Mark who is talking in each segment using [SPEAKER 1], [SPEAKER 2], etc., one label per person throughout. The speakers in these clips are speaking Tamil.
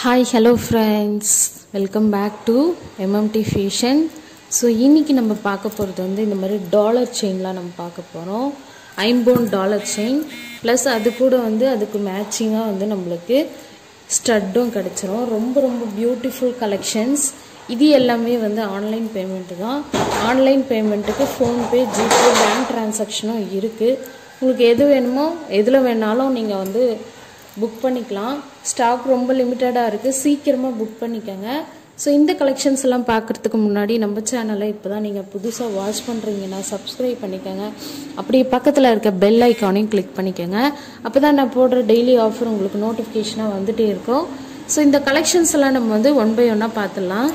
[SPEAKER 1] hi hello friends welcome back to MMT fashion so இன்னைக்கு நம்ம பார்க்க போகிறது வந்து இந்த மாதிரி டாலர் செயின்லாம் நம்ம பார்க்க போகிறோம் ஐம்போன் டாலர் செயின் ப்ளஸ் அது கூட வந்து அதுக்கு மேட்சிங்காக வந்து நம்மளுக்கு ஸ்டட்டும் கிடச்சிரும் ரொம்ப ரொம்ப பியூட்டிஃபுல் கலெக்ஷன்ஸ் இது எல்லாமே வந்து ஆன்லைன் பேமெண்ட்டு தான் ஆன்லைன் பேமெண்ட்டுக்கு ஃபோன்பே ஜிபே பேங்க் டிரான்சாக்ஷனும் இருக்குது உங்களுக்கு எது வேணுமோ எதில் வேணாலும் நீங்கள் வந்து புக் பண்ணிக்கலாம் ஸ்டாக் ரொம்ப லிமிட்டடாக இருக்குது சீக்கிரமாக புக் பண்ணிக்கோங்க ஸோ இந்த கலெக்ஷன்ஸ் எல்லாம் பார்க்குறதுக்கு முன்னாடி நம்ம சேனலை இப்போ தான் நீங்கள் புதுசாக வாட்ச் பண்ணுறீங்கன்னா சப்ஸ்கிரைப் பண்ணிக்கோங்க அப்படியே பக்கத்தில் இருக்க பெல் ஐக்கானையும் கிளிக் பண்ணிக்கோங்க அப்போ தான் நான் போடுற டெய்லி ஆஃபர் உங்களுக்கு நோட்டிஃபிகேஷனாக வந்துகிட்டே இருக்கும் ஸோ இந்த கலெக்ஷன்ஸ் எல்லாம் நம்ம வந்து ஒன் பை ஒன்னாக பார்த்துடலாம்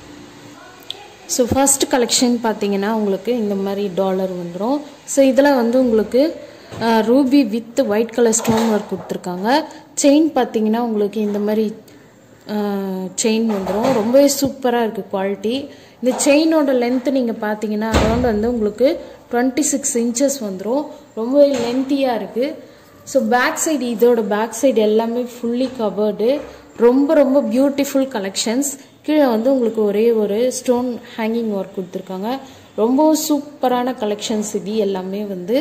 [SPEAKER 1] ஸோ ஃபர்ஸ்ட் கலெக்ஷன் பார்த்தீங்கன்னா உங்களுக்கு இந்த மாதிரி டாலர் வந்துடும் ஸோ இதில் வந்து உங்களுக்கு ruby with white colour stone work கொடுத்துருக்காங்க செயின் பார்த்தீங்கன்னா உங்களுக்கு இந்த மாதிரி செயின் வந்துடும் ரொம்பவே சூப்பராக இருக்குது குவாலிட்டி இந்த செயினோட லென்த்து நீங்கள் பார்த்தீங்கன்னா அரௌண்ட் வந்து உங்களுக்கு டுவெண்ட்டி சிக்ஸ் இன்ச்சஸ் வந்துடும் ரொம்பவே லென்த்தியாக இருக்குது ஸோ பேக் சைடு இதோட பேக் சைடு எல்லாமே ஃபுல்லி கவர்டு ரொம்ப ரொம்ப பியூட்டிஃபுல் கலெக்ஷன்ஸ் கீழே வந்து உங்களுக்கு ஒரே ஒரு ஸ்டோன் ஹேங்கிங் ஒர்க் கொடுத்துருக்காங்க ரொம்ப சூப்பரான கலெக்ஷன்ஸ் இது எல்லாமே வந்து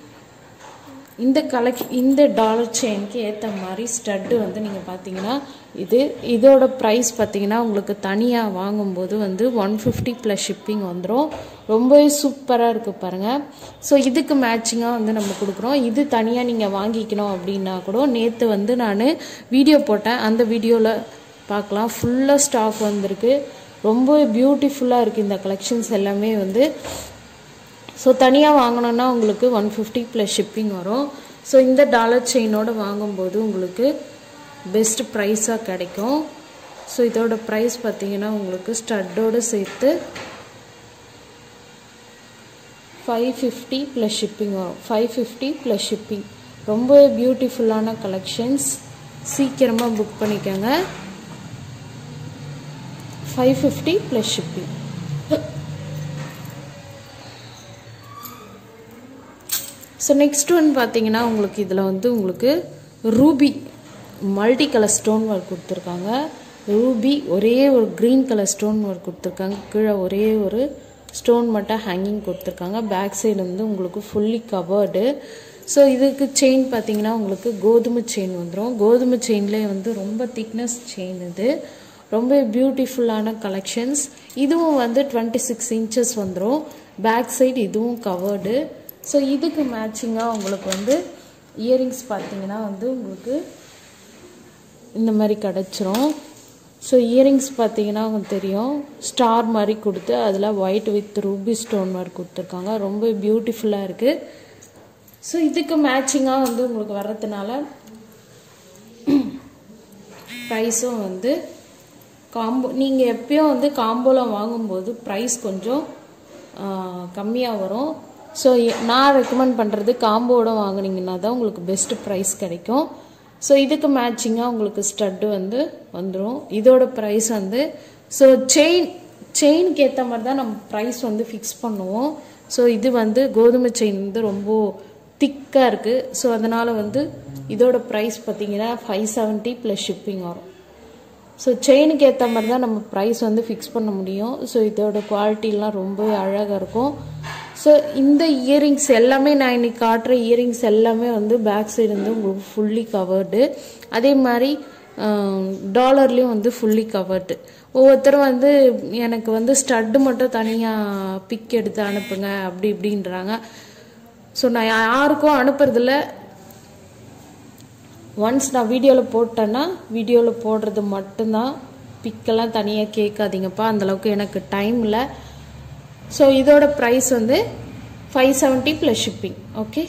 [SPEAKER 1] இந்த கலெக் இந்த டாலர் செயினுக்கு ஏற்ற மாதிரி ஸ்டட்டு வந்து நீங்கள் பார்த்தீங்கன்னா இது இதோட ப்ரைஸ் பார்த்தீங்கன்னா உங்களுக்கு தனியாக வாங்கும்போது வந்து ஒன் ஃபிஃப்டி ப்ளஸ் ஷிப்பிங் வந்துடும் ரொம்பவே சூப்பராக இருக்குது பாருங்கள் ஸோ இதுக்கு மேட்சிங்காக வந்து நம்ம கொடுக்குறோம் இது தனியாக நீங்கள் வாங்கிக்கணும் அப்படின்னா கூட நேற்று வந்து நான் வீடியோ போட்டேன் அந்த வீடியோவில் பார்க்கலாம் ஃபுல்லாக ஸ்டாக் வந்திருக்கு ரொம்ப பியூட்டிஃபுல்லாக இருக்குது இந்த கலெக்ஷன்ஸ் எல்லாமே வந்து ஸோ தனியாக வாங்கினோன்னா உங்களுக்கு ஒன் ஃபிஃப்டி ப்ளஸ் ஷிப்பிங் வரும் ஸோ இந்த டாலர் செயினோடு வாங்கும்போது உங்களுக்கு பெஸ்ட் ப்ரைஸாக கிடைக்கும் ஸோ இதோட ப்ரைஸ் பார்த்தீங்கன்னா உங்களுக்கு ஸ்டட்டோடு சேர்த்து ஃபைவ் ஃபிஃப்டி ப்ளஸ் ஷிப்பிங் வரும் ஃபைவ் ஃபிஃப்டி ப்ளஸ் ஷிப்பிங் ரொம்ப பியூட்டிஃபுல்லான கலெக்ஷன்ஸ் சீக்கிரமாக புக் பண்ணிக்கோங்க five fifty plus shipping so next one பார்த்தீங்கன்னா உங்களுக்கு இதில் வந்து உங்களுக்கு ruby multi colour stone work கொடுத்துருக்காங்க ரூபி ஒரே ஒரு க்ரீன் கலர் ஸ்டோன் ஒர்க் கொடுத்துருக்காங்க கீழே ஒரே ஒரு ஸ்டோன் மட்டும் ஹேங்கிங் கொடுத்துருக்காங்க பேக் சைடு வந்து உங்களுக்கு ஃபுல்லி கவர்டு ஸோ இதுக்கு செயின் பார்த்தீங்கன்னா உங்களுக்கு கோதுமை செயின் வந்துடும் கோதுமை செயின்லேயே வந்து ரொம்ப திக்னஸ் செயின் இது ரொம்ப பியூட்டிஃபுல்லான கலெக்ஷன்ஸ் இதுவும் வந்து டுவெண்ட்டி சிக்ஸ் இன்ச்சஸ் வந்துடும் பேக் சைடு இதுவும் கவர்டு ஸோ இதுக்கு மேட்சிங்காக உங்களுக்கு வந்து இயரிங்ஸ் பார்த்தீங்கன்னா வந்து உங்களுக்கு இந்த மாதிரி கிடச்சிரும் ஸோ இயரிங்ஸ் பார்த்தீங்கன்னா உங்களுக்கு தெரியும் ஸ்டார் மாதிரி கொடுத்து அதில் ஒயிட் வித் ரூபி ஸ்டோன் மாதிரி கொடுத்துருக்காங்க ரொம்ப பியூட்டிஃபுல்லாக இருக்குது ஸோ இதுக்கு மேட்சிங்காக வந்து உங்களுக்கு வர்றதுனால ப்ரைஸும் வந்து காம்போ நீங்கள் எப்பயும் வந்து காம்போவில் வாங்கும்போது ப்ரைஸ் கொஞ்சம் கம்மியாக வரும் ஸோ நான் ரெக்கமெண்ட் பண்ணுறது காம்போவோட வாங்கினீங்கன்னா தான் உங்களுக்கு பெஸ்ட் ப்ரைஸ் கிடைக்கும் ஸோ இதுக்கு மேட்சிங்காக உங்களுக்கு ஸ்டட்டு வந்து வந்துடும் இதோட ப்ரைஸ் வந்து ஸோ செயின் செயினுக்கு ஏற்ற மாதிரி தான் நம்ம ப்ரைஸ் வந்து ஃபிக்ஸ் பண்ணுவோம் ஸோ இது வந்து கோதுமை செயின் வந்து ரொம்ப திக்காக இருக்குது ஸோ அதனால் வந்து இதோட ப்ரைஸ் பார்த்தீங்கன்னா ஃபைவ் செவன்ட்டி ப்ளஸ் ஷிப்பிங் வரும் ஸோ செயினுக்கு ஏற்ற மாதிரி தான் நம்ம ப்ரைஸ் வந்து ஃபிக்ஸ் பண்ண முடியும் ஸோ இதோட குவாலிட்டிலாம் ரொம்பவே அழகாக இருக்கும் ஸோ இந்த இயரிங்ஸ் எல்லாமே நான் இன்னைக்கு காட்டுற இயரிங்ஸ் எல்லாமே வந்து பேக் சைடு வந்து உங்களுக்கு ஃபுல்லி கவர்டு அதே மாதிரி டாலர்லேயும் வந்து ஃபுல்லி கவர்டு ஒவ்வொருத்தரும் வந்து எனக்கு வந்து ஸ்டட்டு மட்டும் தனியாக பிக் எடுத்து அனுப்புங்க அப்படி இப்படின்றாங்க ஸோ நான் யாருக்கும் அனுப்புறதில்ல ஒன்ஸ் நான் வீடியோவில் போட்டேன்னா வீடியோவில் போடுறது மட்டும்தான் பிக்கெல்லாம் தனியாக கேட்காதீங்கப்பா அந்தளவுக்கு எனக்கு டைம் இல்லை ஸோ இதோட ப்ரைஸ் வந்து five seventy plus shipping okay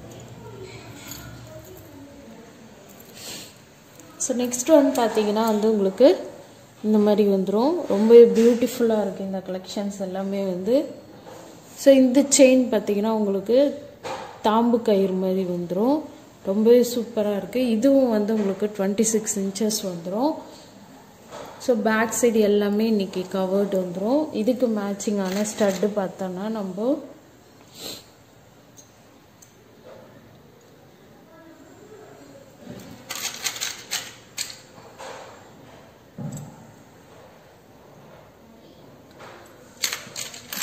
[SPEAKER 1] so next one பார்த்தீங்கன்னா வந்து உங்களுக்கு இந்த மாதிரி வந்துடும் ரொம்ப பியூட்டிஃபுல்லாக இருக்குது இந்த கலெக்ஷன்ஸ் எல்லாமே வந்து ஸோ இந்த செயின் பார்த்தீங்கன்னா உங்களுக்கு தாம்பு கயிறு மாதிரி வந்துடும் ரொம்பவே சூப்பராக இருக்குது இதுவும் வந்து உங்களுக்கு டுவெண்ட்டி சிக்ஸ் இன்ச்சஸ் வந்துடும் ஸோ பேக் சைடு எல்லாமே இன்றைக்கி கவர்டு வந்துடும் இதுக்கு மேட்சிங்கான ஸ்டட்டு பார்த்தோன்னா நம்ம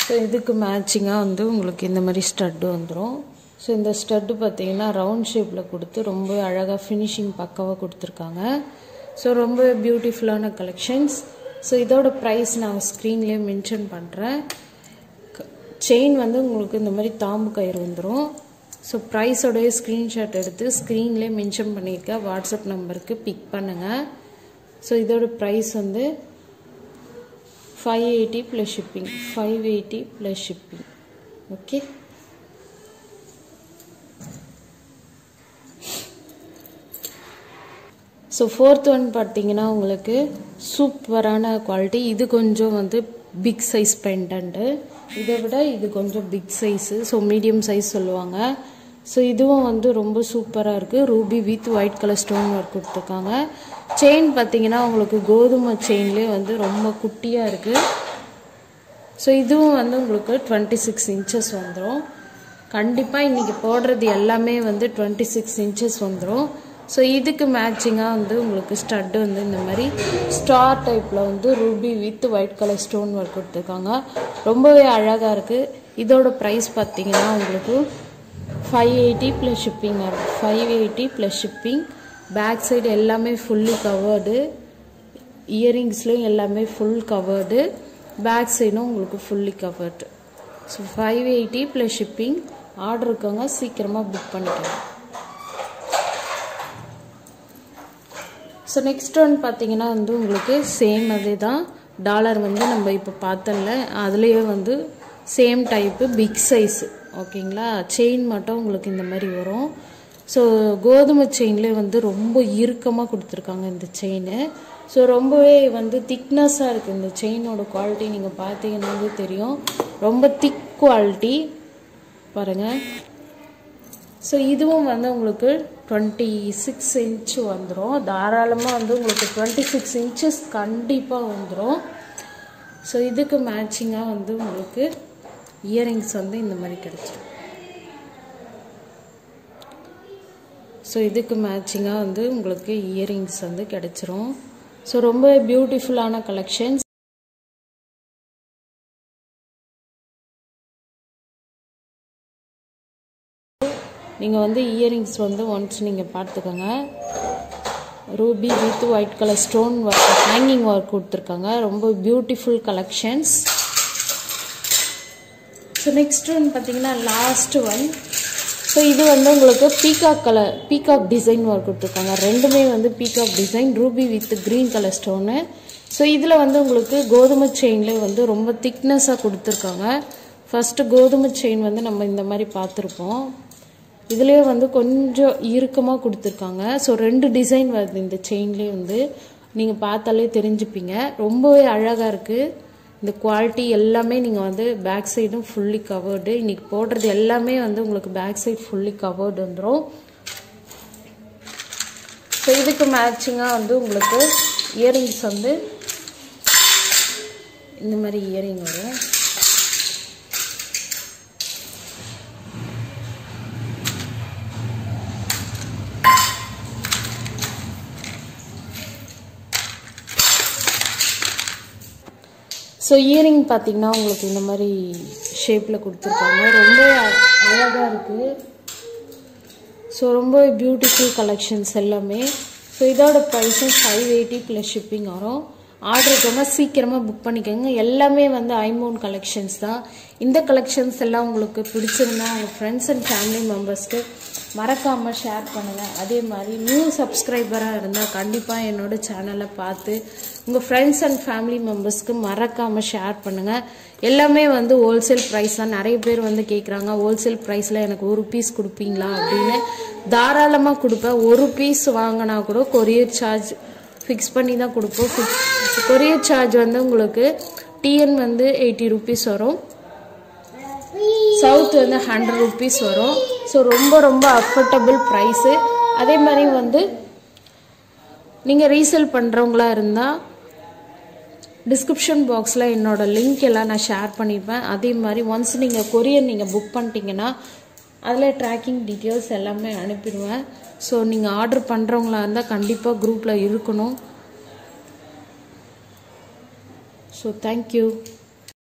[SPEAKER 1] ஸோ இதுக்கு மேட்சிங்காக வந்து உங்களுக்கு இந்த மாதிரி ஸ்டட்டு வந்துடும் ஸோ இந்த ஸ்டட்டு பார்த்தீங்கன்னா ரவுண்ட் ஷேப்பில் கொடுத்து ரொம்ப அழகாக ஃபினிஷிங் பக்காவாக கொடுத்துருக்காங்க ஸோ ரொம்ப பியூட்டிஃபுல்லான கலெக்ஷன்ஸ் ஸோ இதோட ப்ரைஸ் நான் ஸ்க்ரீன்லேயே மென்ஷன் பண்ணுறேன் செயின் வந்து உங்களுக்கு இந்த மாதிரி தாம்பு கயிறு வந்துடும் ஸோ ப்ரைஸோடைய ஸ்க்ரீன்ஷாட் எடுத்து ஸ்க்ரீன்லேயே மென்ஷன் பண்ணியிருக்கேன் வாட்ஸ்அப் நம்பருக்கு பிக் பண்ணுங்கள் ஸோ இதோட ப்ரைஸ் வந்து five eighty plus shipping five eighty plus shipping okay so fourth one பார்த்தீங்கன்னா உங்களுக்கு சூப்பரான குவாலிட்டி இது கொஞ்சம் வந்து பிக் சைஸ் பெண்டன்ட்டு இதை விட இது கொஞ்சம் big size so medium size சொல்லுவாங்க ஸோ இதுவும் வந்து ரொம்ப சூப்பராக இருக்குது ruby with white colour stone work கொடுத்துருக்காங்க செயின் பார்த்தீங்கன்னா உங்களுக்கு கோதுமை செயின்லேயே வந்து ரொம்ப குட்டியாக இருக்குது ஸோ இதுவும் வந்து உங்களுக்கு டுவெண்ட்டி சிக்ஸ் இன்ச்சஸ் வந்துடும் கண்டிப்பாக இன்றைக்கி போடுறது எல்லாமே வந்து டுவெண்ட்டி சிக்ஸ் இன்ச்சஸ் வந்துடும் ஸோ இதுக்கு மேட்சிங்காக வந்து உங்களுக்கு ஸ்டட்டு வந்து இந்த மாதிரி ஸ்டார் டைப்பில் வந்து ruby with white colour stone work கொடுத்துருக்காங்க ரொம்பவே அழகாக இருக்குது இதோட ப்ரைஸ் பார்த்தீங்கன்னா உங்களுக்கு ஃபைவ் எயிட்டி ப்ளஸ் ஷிப்பிங் வரும் five eighty plus shipping back side எல்லாமே ஃபுல்லி கவர்டு இயரிங்ஸ்லேயும் எல்லாமே ஃபுல் கவர்டு பேக் சைடும் உங்களுக்கு fully covered so five eighty plus shipping order இருக்கவங்க சீக்கிரமாக புக் பண்ணிக்கலாம் ஸோ நெக்ஸ்ட் ஒன் பார்த்தீங்கன்னா வந்து உங்களுக்கு சேம் அதே தான் டாலர் வந்து நம்ம இப்போ பார்த்தோம்ல அதுலேயே வந்து சேம் டைப்பு பிக் சைஸு ஓகேங்களா செயின் மட்டும் உங்களுக்கு இந்த மாதிரி வரும் ஸோ கோதுமை செயின்லேயே வந்து ரொம்ப இறுக்கமாக கொடுத்துருக்காங்க இந்த செயின் ஸோ ரொம்பவே வந்து திக்னஸாக இருக்குது இந்த செயினோட குவாலிட்டி நீங்கள் பார்த்தீங்கன்னாவே தெரியும் ரொம்ப திக் குவாலிட்டி பாருங்கள் ஸோ இதுவும் வந்து உங்களுக்கு டுவெண்ட்டி சிக்ஸ் இன்ச்சு வந்துடும் தாராளமாக வந்து உங்களுக்கு டுவெண்ட்டி சிக்ஸ் இன்ச்சஸ் கண்டிப்பாக வந்துடும் ஸோ இதுக்கு மேட்சிங்காக வந்து உங்களுக்கு இயரிங்ஸ் வந்து இந்த மாதிரி கிடைச்சிடும் ஸோ இதுக்கு மேட்சிங்காக வந்து உங்களுக்கு இயரிங்ஸ் வந்து கிடைச்சிரும் ஸோ ரொம்ப பியூட்டிஃபுல்லான கலெக்ஷன்ஸ் நீங்கள் வந்து இயரிங்ஸ் வந்து ஒன்ஸ் நீங்கள் பார்த்துக்கோங்க ruby with white colour stone work hanging work கொடுத்துருக்காங்க ரொம்ப beautiful collections so next one பார்த்தீங்கன்னா லாஸ்ட் ஒன் ஸோ இது வந்து உங்களுக்கு peacock colour peacock design work கொடுத்துருக்காங்க ரெண்டுமே வந்து peacock design ruby with green colour stone so இதில் வந்து உங்களுக்கு கோதுமை செயின்லேயே வந்து ரொம்ப திக்னஸாக கொடுத்துருக்காங்க ஃபஸ்ட்டு கோதுமை செயின் வந்து நம்ம இந்த மாதிரி பார்த்துருப்போம் இதுலேயே வந்து கொஞ்சம் இறுக்கமாக கொடுத்துருக்காங்க ஸோ ரெண்டு டிசைன் வருது இந்த செயின்லேயே வந்து நீங்கள் பார்த்தாலே தெரிஞ்சுப்பீங்க ரொம்பவே அழகாக இருக்குது இந்த குவாலிட்டி எல்லாமே நீங்கள் வந்து பேக் சைடும் ஃபுல்லி கவர்டு இன்றைக்கி போடுறது எல்லாமே வந்து உங்களுக்கு பேக் சைடு ஃபுல்லி கவர்டு வந்துடும் ஸோ இதுக்கு மேட்சிங்காக வந்து உங்களுக்கு இயரிங்ஸ் வந்து இந்த மாதிரி இயரிங் வரும் ஸோ இயரிங் பார்த்தீங்கன்னா உங்களுக்கு இந்த மாதிரி ஷேப்பில் கொடுத்துருக்காங்க ரொம்ப அழகாக இருக்குது ஸோ ரொம்ப பியூட்டிஃபுல் கலெக்ஷன்ஸ் எல்லாமே ஸோ இதோட ப்ரைஸும் ஃபைவ் எயிட்டி ப்ளஸ் ஷிப்பிங் வரும் ஆர்டர் இருக்கவங்க சீக்கிரமாக புக் பண்ணிக்கோங்க எல்லாமே வந்து ஐமோன் கலெக்ஷன்ஸ் தான் இந்த கலெக்ஷன்ஸ் எல்லாம் உங்களுக்கு பிடிச்சிருந்தா உங்கள் ஃப்ரெண்ட்ஸ் அண்ட் ஃபேமிலி மெம்பர்ஸ்க்கு மறக்காமல் ஷேர் பண்ணுங்கள் அதே மாதிரி நியூ சப்ஸ்கிரைபராக இருந்தால் கண்டிப்பாக என்னோட சேனலை பார்த்து உங்கள் ஃப்ரெண்ட்ஸ் அண்ட் ஃபேமிலி மெம்பர்ஸ்க்கு மறக்காமல் ஷேர் பண்ணுங்கள் எல்லாமே வந்து ஹோல்சேல் ப்ரைஸ் தான் நிறைய பேர் வந்து கேட்குறாங்க ஹோல்சேல் ப்ரைஸில் எனக்கு ஒரு பீஸ் கொடுப்பீங்களா அப்படின்னு தாராளமாக கொடுப்பேன் ஒரு பீஸ் வாங்கினா கூட கொரியர் சார்ஜ் ஃபிக்ஸ் பண்ணி தான் கொடுப்போம் கொரியர் சார்ஜ் வந்து உங்களுக்கு டிஎன் வந்து எயிட்டி ருபீஸ் வரும் சவுத் வந்து ஹண்ட்ரட் ருபீஸ் வரும் ஸோ ரொம்ப ரொம்ப அஃபோர்டபுள் ப்ரைஸு அதே மாதிரி வந்து நீங்கள் ரீசேல் பண்ணுறவங்களா இருந்தால் டிஸ்கிரிப்ஷன் பாக்ஸில் என்னோட லிங்க் எல்லாம் நான் ஷேர் பண்ணியிருப்பேன் அதே மாதிரி ஒன்ஸ் நீங்கள் கொரியர் நீங்கள் புக் பண்ணிட்டீங்கன்னா அதில் ட்ராக்கிங் டீட்டெயில்ஸ் எல்லாமே அனுப்பிடுவேன் ஸோ நீங்கள் ஆர்டர் பண்ணுறவங்களா இருந்தால் கண்டிப்பாக குரூப்பில் இருக்கணும் ஸோ தேங்க்யூ